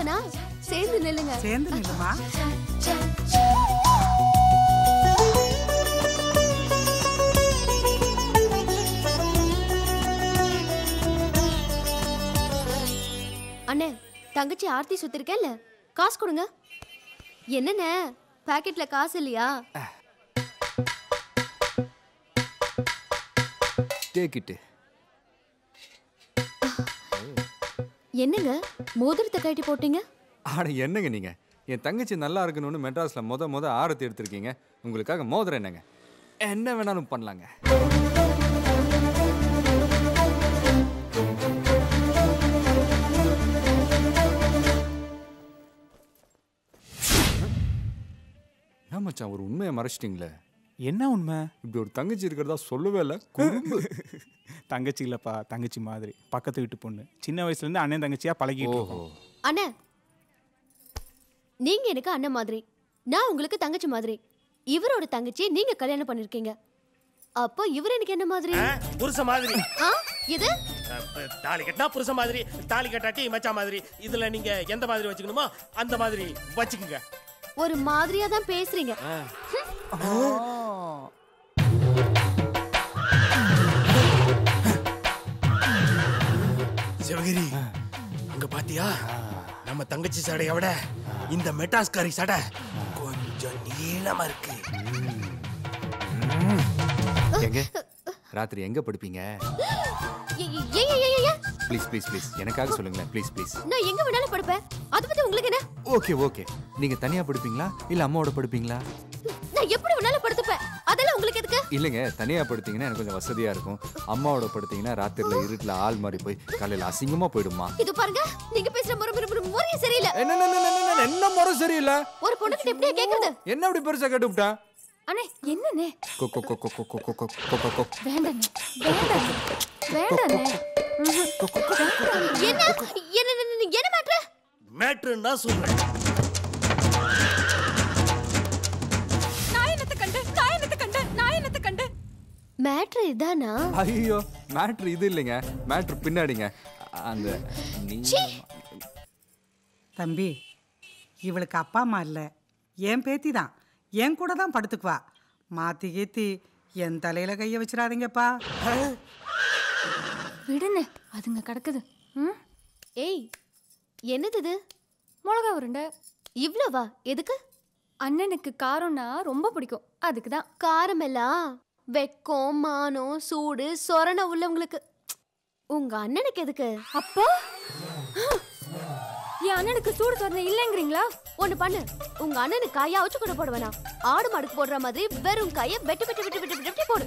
நிறுத்துவனா சேர்ந்து நில்லுங்க சேர்ந்து நில்லுமா அண்ணே தங்கச்சி ஆர்த்தி சுத்திருக்கேன்ல காசு கொடுங்க என்னண்ணே பாக்கெட்ல காசு இல்லையா டேக் இட் என்னங்க மோதிரத்தை கட்டி போட்டீங்க ஆட என்னங்க நீங்க என் தங்கச்சி நல்லா இருக்கணும்னு மெட்ராஸ்ல முத முத ஆரத்தி எடுத்திருக்கீங்க உங்களுக்காக மோதிரம் என்னங்க என்ன வேணாலும் பண்ணலாங்க என்ன மச்சான் ஒரு உண்மையை மறைச்சிட்டிங்களே என்ன உண்மை இப்படி ஒரு தங்கச்சி இருக்கிறதா சொல்லவே இல்லை குறும்பு தங்கச்சி இல்லப்பா தங்கச்சி மாதிரி பக்கத்து வீட்டு பொண்ணு சின்ன வயசுல இருந்து அண்ணன் தங்கச்சியா பழகிட்டு ஓஹோ இருக்கோம் அண்ணே நீங்க எனக்கு அண்ணன் மாதிரி நான் உங்களுக்கு தங்கச்சி மாதிரி இவரோட தங்கச்சி நீங்க கல்யாணம் பண்ணிருக்கீங்க அப்போ இவர் எனக்கு என்ன மாதிரி புருஷ மாதிரி ஆ இது அஹ், தாலி கட்டினா புருஷ மாதிரி தாலி கட்டாட்டி மச்சான் மாதிரி இதுல நீங்க எந்த மாதிரி வச்சுக்கணுமோ அந்த மாதிரி வச்சுக்கோங்க ஒரு மாதிரியா தான் பேசுறீங்க சிவகிரி அங்க பாத்தியா நம்ம தங்கச்சி சடையை விட இந்த மெட்டாஸ்காரி சடை கொஞ்சம் நீளமா இருக்கு எங்க ராத்திரி எங்க படுப்பீங்க ஏ- ஏ- ஏ- ஏ- ஏ- ஏ. ப்ளீஸ் ப்ளீஸ் ப்ளீஸ் எனக்காக சொல்லுங்களேன் ப்ளீஸ் ப்ளீஸ் நான் எங்க வேணாலும் படுப்பேன் அதை பத்தி உங்களுக்கு என்ன ஓகே ஓகே நீங்க தனியா படுப்பீங்களா இல்ல அம்மாவோட படுப்பீங்களா நான் எப்படி வேணாலும் படுத்துப்பேன் அதெல்லாம் உங்களுக்கு எதுக்கு இல்லைங்க தனியா படுத்தீங்கன்னா எனக்கு கொஞ்சம் வசதியா இருக்கும் அம்மாவோட படுத்தீங்கன்னா ராத்திரில இருட்டுல ஆள் மாதிரி போய் காலையில அசிங்கமா போயிடுமா இது பாருங்க நீங்க பேசுற முறை முறை முறை முறையே சரியில்லை என்ன என்ன, என்ன, என்ன, என்ன, என்ன முறை சரியில்லை ஒரு பொண்ணுகிட்ட எப்படியா கேக்குறது என்ன அப்படி பெருசா கேட்டுவிட்டேன் அண்ணே என்னண்ணே கொ கொ கொ கொ கொ கொ கொ கொ கொ கொ கொ. வேண்டாண்ணே வேண்டாண்ணே வேண்டாண்ணே என்ன என்ன என்ன- என்ன மேட்ரு மேட்ருன்னா சொல்றேன் நான் என்னத்த கண்டு நான் என்னத்த கண்டு நான் என்னத்த கண்டு மேட்ரு இதானா ஐயோ மேட்ரு இது இல்லைங்க மேட்ரு பின்னாடிங்க அந்த நீ தம்பி இவளுக்கு அப்பா அம்மா இல்லை என் பேத்தி தான் என் கூட தான் படுத்துக்குவா மாத்தி கீத்தி என் தலையில கைய வச்சிடாதீங்கப்பா விடுண்ணே அதுங்க கிடக்குது ம் ஏய் என்னது இது மிளகா உருண்டை இவ்வளவா எதுக்கு அண்ணனுக்கு காரம்னா ரொம்ப பிடிக்கும் அதுக்கு தான் காரமெல்லாம் வெக்கம் மானம் சூடு சொரண உள்ளவங்களுக்கு உங்க அண்ணனுக்கு எதுக்கு அப்போ என் அண்ணனுக்கு சூடு சொரணை இல்லைங்கிறீங்களா ஒண்ணு பண்ணு உங்க அண்ணனுக்கு காயா அவுச்சு கூட போட வேணாம் ஆடு மாடுக்கு போடுற மாதிரி வெறும் கைய வெட்டி வெட்டி வெட்டி வெட்டி வெட்டி போடு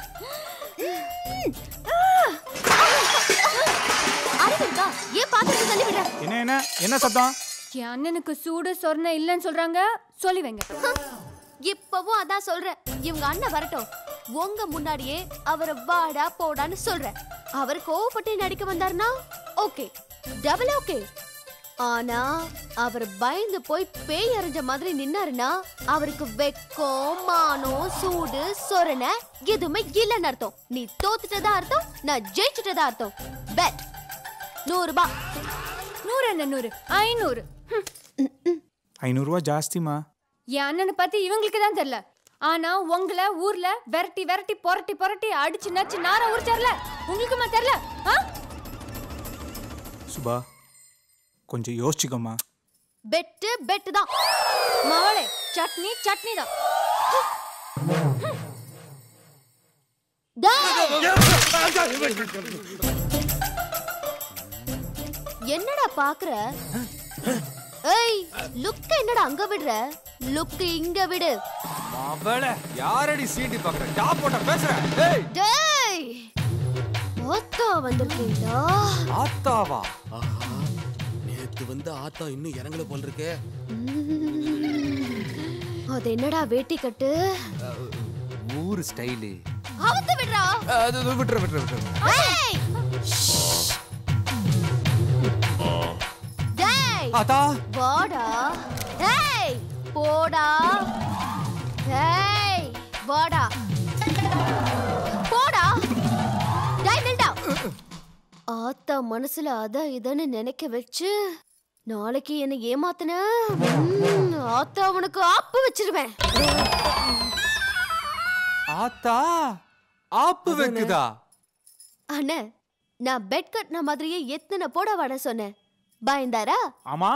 அறிவிக்கா ஏன் பாத்திரத்தை தள்ளி விடுற என்ன என்ன என்ன சத்தம் என் அண்ணனுக்கு சூடு சொரணை இல்லைன்னு சொல்றாங்க சொல்லி வைங்க இப்பவும் அதான் சொல்றேன் இவங்க அண்ணன் வரட்டும் உங்க முன்னாடியே அவரை வாடா போடான்னு சொல்றேன் அவர் கோவப்பட்டு நடிக்க வந்தாருன்னா ஓகே டபுள் ஓகே ஆனா அவர் பயந்து போய் பேய் அறிஞ்ச மாதிரி நின்னாருன்னா அவருக்கு வெக்கம் மானம் சூடு சொரண எதுவுமே இல்லைன்னு அர்த்தம் நீ தோத்துட்டதா அர்த்தம் நான் ஜெயிச்சுட்டதா அர்த்தம் பெட் நூறு ரூபாய் நூறு என்ன நூறு ஐநூறு ஹம். ஐநூறுரூவா ஜாஸ்திமா என் அண்ணனை பத்தி இவங்களுக்கு தான் தெரியல ஆனா உங்களை ஊர்ல விரட்டி விரட்டி புரட்டி புரட்டி அடிச்சு நச்சு நார உரிச்சார்ல உங்களுக்குமா தெரியல ஆ? சுபா கொஞ்சம் யோசிச்சுக்கோமா பெட்டு பெட்டு தான் மவளே சட்னி சட்னி தான் டேய்! என்னடா பாக்குற ஏய் லுக்க என்னடா அங்க விடுற லுக் இங்க விடு அவள யாரடி சீண்டி பாக்குற டாப் போட்ட பேசுற ஏய் டேய் ஒத்தா வந்திருக்கீங்களா ஆத்தாவா ஆஹா நேத்து வந்து ஆத்தா இன்னும் இறங்கல போல் இருக்கே அது என்னடா வேட்டி கட்டு ஊர் ஸ்டைலு அவுத்து விடுறா அது விட்டுற விட்டுற விட்டுற ஏய் டேய் ஆத்தா வாடா ஏய் போடா ஏய் வாடா போடா டேய் நில்டா ஆத்தா மனசுல அத இதன்னு நினைக்க வச்சு நாளைக்கு என்ன ஏமாத்துன ம், ஆத்தா உனக்கு ஆப்பு வச்சிருவேன் ஆத்தா ஆப்பு வைக்குதா அண்ணே நான் பெட் கட்டின மாதிரியே எத்தனை போட வட சொன்னேன் பயந்தாரா ஆமா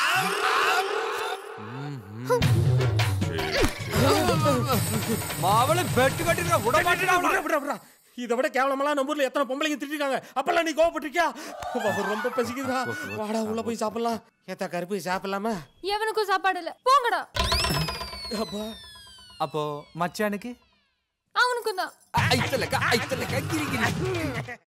மாவளை பெட்டு கட்டிருக்க விட மாட்டேடா விட்றா, விட்றா, விட்றா. இதை விட கேவலமெல்லாம் நம்ம ஊர்ல எத்தனை பொம்பளைங்க திட்டிருக்காங்க அப்பெல்லாம் நீ கோவப்பட்டிருக்கியா அப்ப ரொம்ப பசிக்குதுடா வாடா உள்ள போய் சாப்பிடலாம் ஏத்தா கருப்பு சாப்பிடலாமா எவனுக்கும் சாப்பாடு இல்ல போங்கடா அப்பா அப்போ மச்சானுக்கு அவனுக்கும் தான் ஐத்தலக்கா ஐத்தலக்கா கிரி கிரி